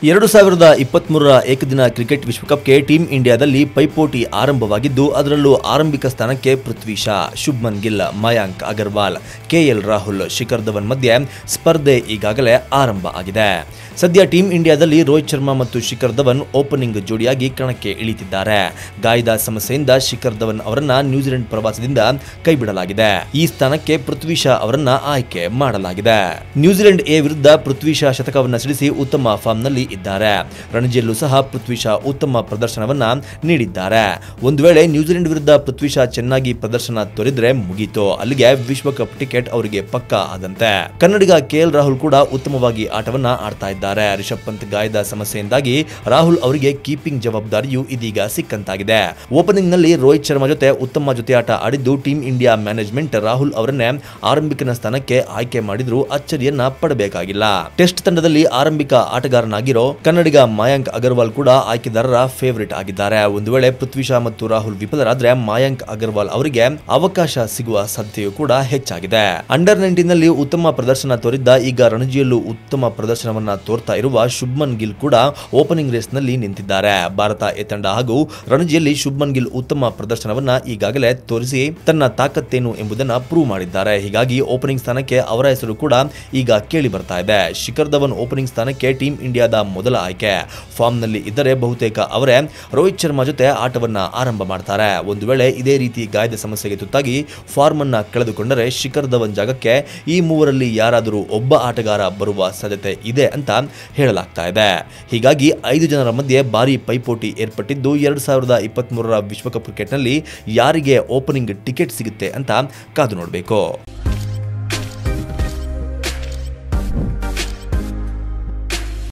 ಎರಡು ಸಾವಿರದ ಇಪ್ಪತ್ಮೂರರ ಏಕದಿನ ಕ್ರಿಕೆಟ್ ವಿಶ್ವಕಪ್ಗೆ ಟೀಂ ಇಂಡಿಯಾದಲ್ಲಿ ಪೈಪೋಟಿ ಆರಂಭವಾಗಿದ್ದು ಅದರಲ್ಲೂ ಆರಂಭಿಕ ಸ್ಥಾನಕ್ಕೆ ಪೃಥ್ವಿ ಶಾ ಶುಭ್ಮನ್ ಗಿಲ್ ಮಯಾಂಕ್ ಅಗರ್ವಾಲ್ ಕೆಎಲ್ ರಾಹುಲ್ ಶಿಖರ್ ಧವನ್ ಮಧ್ಯೆ ಸ್ಪರ್ಧೆ ಈಗಾಗಲೇ ಆರಂಭ ಆಗಿದೆ ಸದ್ಯ ಟೀಂ ಇಂಡಿಯಾದಲ್ಲಿ ರೋಹಿತ್ ಶರ್ಮಾ ಮತ್ತು ಶಿಖರ್ ಧವನ್ ಓಪನಿಂಗ್ ಜೋಡಿಯಾಗಿ ಕಣಕ್ಕೆ ಇಳಿತಿದ್ದಾರೆ ಗಾಯದ ಸಮಸ್ಯೆಯಿಂದ ಶಿಖರ್ ಧವನ್ ಅವರನ್ನ ನ್ಯೂಜಿಲೆಂಡ್ ಪ್ರವಾಸದಿಂದ ಕೈಬಿಡಲಾಗಿದೆ ಈ ಸ್ಥಾನಕ್ಕೆ ಪೃಥ್ವಿ ಶಾ ಅವರನ್ನ ಆಯ್ಕೆ ಮಾಡಲಾಗಿದೆ ನ್ಯೂಜಿಲೆಂಡ್ ಎ ವಿರುದ್ಧ ಪೃಥ್ವಿ ಶಾ ಶತಕವನ್ನ ಸಿಡಿಸಿ ಉತ್ತಮ ಫಾರ್ಮ್ನಲ್ಲಿ ಇದ್ದಾರೆ ರಣಜಿಯಲ್ಲೂ ಸಹ ಪೃಥ್ವಿ ಶಾ ಉತ್ತಮ ಪ್ರದರ್ಶನವನ್ನ ನೀಡಿದ್ದಾರೆ ಒಂದು ವೇಳೆ ನ್ಯೂಜಿಲೆಂಡ್ ವಿರುದ್ಧ ಪೃಥ್ವಿ ಶಾ ಚೆನ್ನಾಗಿ ಪ್ರದರ್ಶನ ತೋರಿದ್ರೆ ಮುಗೀತು ಅಲ್ಲಿಗೆ ವಿಶ್ವಕಪ್ ಟಿಕೆಟ್ ಅವರಿಗೆ ಪಕ್ಕಾ ಆದಂತೆ ಕನ್ನಡಿಗ ಕೆಎಲ್ ರಾಹುಲ್ ಕೂಡ ಉತ್ತಮವಾಗಿ ಆಟವನ್ನ ಆಡ್ತಾ ಇದ್ದಾರೆ ರಿಷಬ್ ಪಂತ್ ಗಾಯದ ಸಮಸ್ಯೆಯಿಂದಾಗಿ ರಾಹುಲ್ ಅವರಿಗೆ ಕೀಪಿಂಗ್ ಜವಾಬ್ದಾರಿಯು ಇದೀಗ ಸಿಕ್ಕಂತಾಗಿದೆ ಓಪನಿಂಗ್ ನಲ್ಲಿ ರೋಹಿತ್ ಶರ್ಮಾ ಜೊತೆ ಉತ್ತಮ ಜೊತೆಯಾಟ ಆಡಿದ್ದು ಟೀಂ ಇಂಡಿಯಾ ಮ್ಯಾನೇಜ್ಮೆಂಟ್ ರಾಹುಲ್ ಅವರನ್ನೇ ಆರಂಭಿಕನ ಸ್ಥಾನಕ್ಕೆ ಆಯ್ಕೆ ಮಾಡಿದ್ರು ಅಚ್ಚರಿಯನ್ನ ಪಡಬೇಕಾಗಿಲ್ಲ ಟೆಸ್ಟ್ ತಂಡದಲ್ಲಿ ಆರಂಭಿಕ ಆಟಗಾರನಾಗಿರೋ ಕನ್ನಡಿಗ ಮಯಾಂಕ್ ಅಗರ್ವಾಲ್ ಕೂಡ ಆಯ್ಕೆದಾರರ ಫೇವರಿಟ್ ಆಗಿದ್ದಾರೆ ಒಂದು ವೇಳೆ ಪೃಥ್ವಿ ಶಾ ಮತ್ತು ರಾಹುಲ್ ವಿಫಲರಾದ್ರೆ ಮಯಾಂಕ್ ಅಗರ್ವಾಲ್ ಅವರಿಗೆ ಅವಕಾಶ ಸಿಗುವ ಸಾಧ್ಯತೆಯೂ ಕೂಡ ಹೆಚ್ಚಾಗಿದೆ ಅಂಡರ್ ನೈನ್ಟೀನ್ ನಲ್ಲಿ ಉತ್ತಮ ಪ್ರದರ್ಶನ ತೋರಿದ್ದ ಈಗ ರಣಜಿಯಲ್ಲೂ ಉತ್ತಮ ಪ್ರದರ್ಶನವನ್ನ ತೋರ್ತಾ ಇರುವ ಶುಭ್ಮನ್ ಗಿಲ್ ಕೂಡ ಓಪನಿಂಗ್ ರೇಸ್ ನಲ್ಲಿ ನಿಂತಿದ್ದಾರೆ ಭಾರತ ಎ ತಂಡ ಹಾಗೂ ರಣಜಿಯಲ್ಲಿ ಶುಭ್ಮನ್ ಗಿಲ್ ಉತ್ತಮ ಪ್ರದರ್ಶನವನ್ನ ಈಗಾಗಲೇ ತೋರಿಸಿ ತನ್ನ ತಾಕತ್ತೇನು ಎಂಬುದನ್ನ ಪ್ರೂವ್ ಮಾಡಿದ್ದಾರೆ ಹೀಗಾಗಿ ಓಪನಿಂಗ್ ಸ್ಥಾನಕ್ಕೆ ಅವರ ಹೆಸರು ಕೂಡ ಈಗ ಕೇಳಿ ಬರ್ತಾ ಇದೆ ಶಿಖರ್ ಧವನ್ ಓಪನಿಂಗ್ ಸ್ಥಾನಕ್ಕೆ ಟೀಂ ಇಂಡಿಯಾದ ಮೊದಲ ಆಯ್ಕೆ ಫಾರ್ಮ್ ನಲ್ಲಿ ಇದ್ದರೆ ಬಹುತೇಕ ಅವರೇ ರೋಹಿತ್ ಶರ್ಮಾ ಜೊತೆ ಆಟವನ್ನ ಆರಂಭ ಮಾಡ್ತಾರೆ ಒಂದು ವೇಳೆ ಇದೇ ರೀತಿ ಗಾಯದ ಸಮಸ್ಯೆಗೆ ತುತ್ತಾಗಿ ಫಾರ್ಮ್ ಅನ್ನ ಕಳೆದುಕೊಂಡರೆ ಶಿಖರ್ ಧವನ್ ಜಾಗಕ್ಕೆ ಈ ಮೂವರಲ್ಲಿ ಯಾರಾದರೂ ಒಬ್ಬ ಆಟಗಾರ ಬರುವ ಸಾಧ್ಯತೆ ಇದೆ ಅಂತ ಹೇಳಲಾಗ್ತಾ ಇದೆ ಹೀಗಾಗಿ ಐದು ಜನರ ಮಧ್ಯೆ ಭಾರಿ ಪೈಪೋಟಿ ಏರ್ಪಟ್ಟಿದ್ದು ಎರಡು ಸಾವಿರದ ಇಪ್ಪತ್ತ್ ಮೂರರ ವಿಶ್ವಕಪ್ ಕ್ರಿಕೆಟ್ನಲ್ಲಿ ಯಾರಿಗೆ ಓಪನಿಂಗ್ ಟಿಕೆಟ್ ಸಿಗುತ್ತೆ ಅಂತ ಕಾದು ನೋಡಬೇಕು